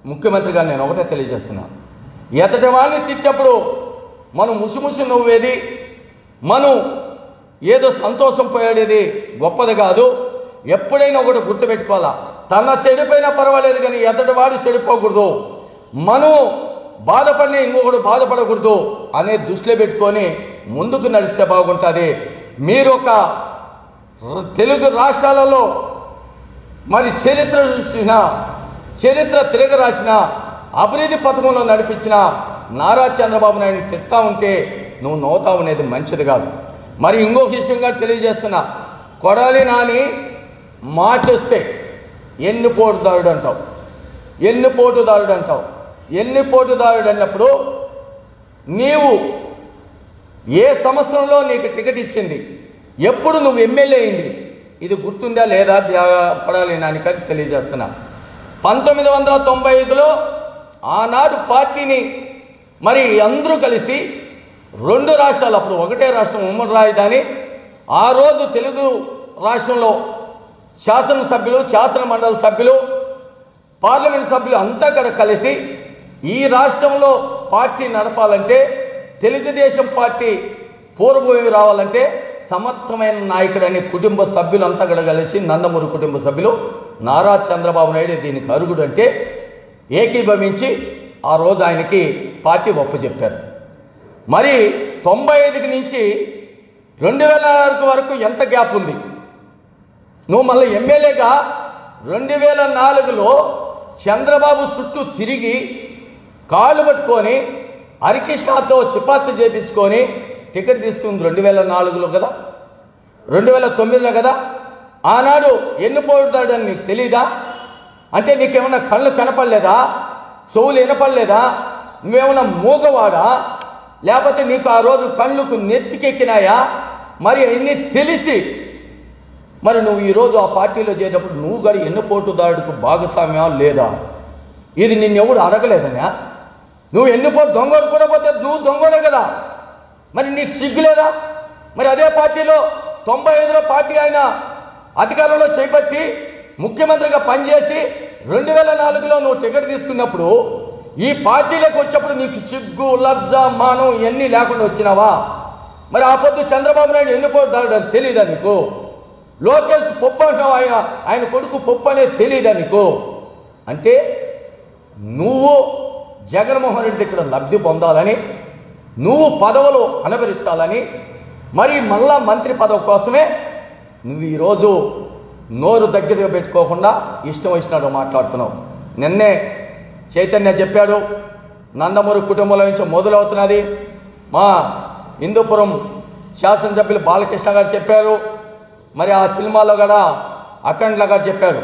ముఖ్యమంత్రి గారు నేను ఒకటే తెలియజేస్తున్నా ఎతటి వాడిని తిట్టేప్పుడు మనం ముసిముసి నవ్వేది మనం ఏదో సంతోషం పోయేది గొప్పది కాదు ఎప్పుడైనా ఒకటి గుర్తుపెట్టుకోవాలా తన చెడిపోయినా పర్వాలేదు కానీ ఎతటి వాడు చెడిపోకూడదు మనం బాధపడిన ఇంకొకడు బాధపడకూడదు అనే దృష్టిలో పెట్టుకొని ముందుకు నడిస్తే బాగుంటుంది మీరు ఒక ర- తెలుగు రాష్ట్రాలలో మరి చరిత్ర చూసిన చరిత్ర తిరగ రాసిన అభివృద్ధి పథకంలో నడిపించిన నారా చంద్రబాబు నాయుడు తిడతా ఉంటే నువ్వు నవ్వుతా ఉండేది మంచిది కాదు మరి ఇంకొక విషయంగా తెలియజేస్తున్నా కొడాలి నాని మాటొస్తే ఎన్ని పోటుదారుడు అంటావు ఎన్ని పోటుదారుడు అంటావు ఎన్ని పోటుదారుడు అన్నప్పుడు నీవు ఏ సంవత్సరంలో నీకు టికెట్ ఇచ్చింది ఎప్పుడు నువ్వు ఎమ్మెల్యే అయింది ఇది గుర్తుందా లేదా త్యా- కొడాలి నానికని తెలియజేస్తున్నా పంతొమ్మిది వందల తొంభై ఐదులో ఆనాడు పార్టీని మరి అందరూ కలిసి రెండు రాష్ట్రాలు అప్పుడు ఒకటే రాష్ట్రం ఉమ్మడి రాజధాని ఆ రోజు తెలుగు రాష్ట్రంలో శాసనసభ్యులు శాసన మండలి సభ్యులు పార్లమెంట్ సభ్యులు అంతా కూడా కలిసి ఈ రాష్ట్రంలో పార్టీ నడపాలంటే తెలుగుదేశం పార్టీ పూర్వభూమి రావాలంటే సమర్థమైన నాయకుడని కుటుంబ సభ్యులంతా కూడా కలిసి నందమూరి కుటుంబ సభ్యులు నారా చంద్రబాబు నాయుడు దీనికి అరుగుడు అంటే ఏకీభవించి ఆ రోజు ఆయనకి పార్టీ ఒప్పచెప్పారు మరి తొంభై ఐదుకి నుంచి రెండు వేల నాలుగు వరకు ఎంత గ్యాప్ ఉంది నువ్వు మళ్ళీ ఎమ్మెల్యేగా రెండు వేల నాలుగులో చంద్రబాబు చుట్టూ తిరిగి కాళ్ళు పట్టుకొని హరికృష్ణతో సిఫార్సు చేపించుకొని టికెట్ తీసుకుంది రెండు వేల నాలుగులో కదా రెండు వేల తొమ్మిదిలో కదా ఆనాడు ఎన్ని పోతాడని నీకు తెలీదా అంటే నీకేమన్నా కళ్ళు కనపడలేదా చెవులు వినపడలేదా నువ్వేమన్నా మూగవాడా లేకపోతే నీకు ఆ రోజు కళ్ళకు నెత్తికెక్కినాయా మరి అన్నీ తెలిసి మరి నువ్వు ఈరోజు ఆ పార్టీలో చేరినప్పుడు నువ్వు గడి ఎన్నుపోటుదారుడికి భాగస్వామ్యం లేదా ఇది నిన్నెవడు అడగలేదనా నువ్వు ఎన్నుపో దొంగడు కూడా పోతే నువ్వు దొంగడే కదా మరి నీకు సిగ్గు లేదా మరి అదే పార్టీలో తొంభై ఐదులో పార్టీ ఆయన అధికారంలో చేపట్టి ముఖ్యమంత్రిగా పనిచేసి రెండు వేల నాలుగులో నువ్వు టికెట్ తీసుకున్నప్పుడు ఈ పార్టీలోకి వచ్చేప్పుడు నీకు సిగ్గు లజ్జ మానం ఇవన్నీ లేకుండా వచ్చినావా మరి ఆ పొద్దు చంద్రబాబు నాయుడు ఎన్నిపోతాడు అని తెలియదా నీకు లోకేష్ పొప్పు అంటావు ఆయన ఆయన కొడుకు పొప్పు అనేది తెలియదా నీకు అంటే నువ్వు జగన్మోహన్ రెడ్డి దగ్గర లబ్ధి పొందాలని నువ్వు పదవులు అనుభరించాలని మరి మళ్ళా మంత్రి పదవి కోసమే నువ్వు ఈరోజు నోరు దగ్గర పెట్టుకోకుండా ఇష్టం వచ్చినట్టు మాట్లాడుతున్నావు నిన్నే చైతన్య చెప్పాడు నందమూరి కుటుంబంలో నుంచి మొదలవుతున్నది మా హిందూపురం శాసనసభ్యులు బాలకృష్ణ గారు చెప్పారు మరి ఆ సినిమాలో కూడా అఖండ్ల గారు చెప్పాడు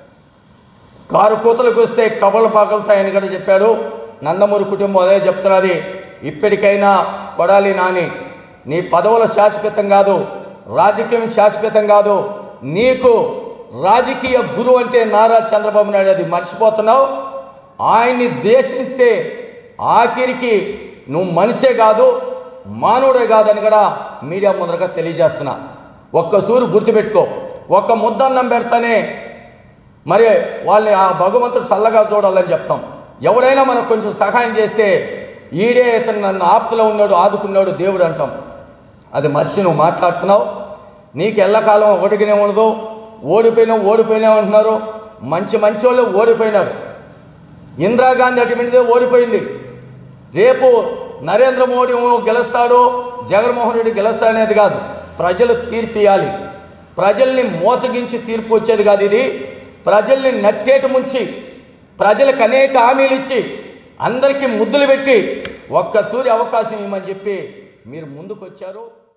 కారు కూతలకు వస్తే కబలు పగులుతాయని కూడా చెప్పాడు నందమూరి కుటుంబం అదే చెప్తున్నది ఇప్పటికైనా కొడాలి నాని నీ పదవుల శాశ్వతం కాదు రాజకీయం శాశ్వతం కాదు నీకు రాజకీయ గురువు అంటే నారా చంద్రబాబు నాయుడు అది మర్చిపోతున్నావు ఆయన్ని దేశిస్తే ఆఖరికి నువ్వు మనిషే కాదు మానవుడే కాదని కూడా మీడియా ముందరగా తెలియజేస్తున్నా ఒక్కసూరు గుర్తుపెట్టుకో ఒక్క ముద్దన్నం పెడతానే మరి వాళ్ళని ఆ భగవంతుడు చల్లగా చూడాలని చెప్తాం ఎవడైనా మనకు కొంచెం సహాయం చేస్తే ఈడే ఇతను నన్ను ఆపదలో ఉన్నాడు ఆదుకున్నాడు దేవుడు అంటాం అది మర్చి నువ్వు మాట్లాడుతున్నావు నీకు ఎల్లకాలం ఒకటిగానే ఉండదు ఓడిపోయినావు ఓడిపోయినావు అంటున్నారు మంచి మంచి వాళ్ళు ఓడిపోయినారు ఇందిరాగాంధీ అటువంటిదే ఓడిపోయింది రేపు నరేంద్ర మోడీ గెలుస్తాడు జగన్మోహన్ రెడ్డి గెలుస్తాడనేది కాదు ప్రజలు తీర్పు ఇవ్వాలి ప్రజల్ని మోసగించి తీర్పు వచ్చేది కాదు ఇది ప్రజల్ని నట్టేట ముంచి ప్రజలకు అనేక హామీలు ఇచ్చి అందరికీ ముద్దులు పెట్టి ఒక్క సూర్య అవకాశం ఇవ్వమని చెప్పి మీరు ముందుకు వచ్చారు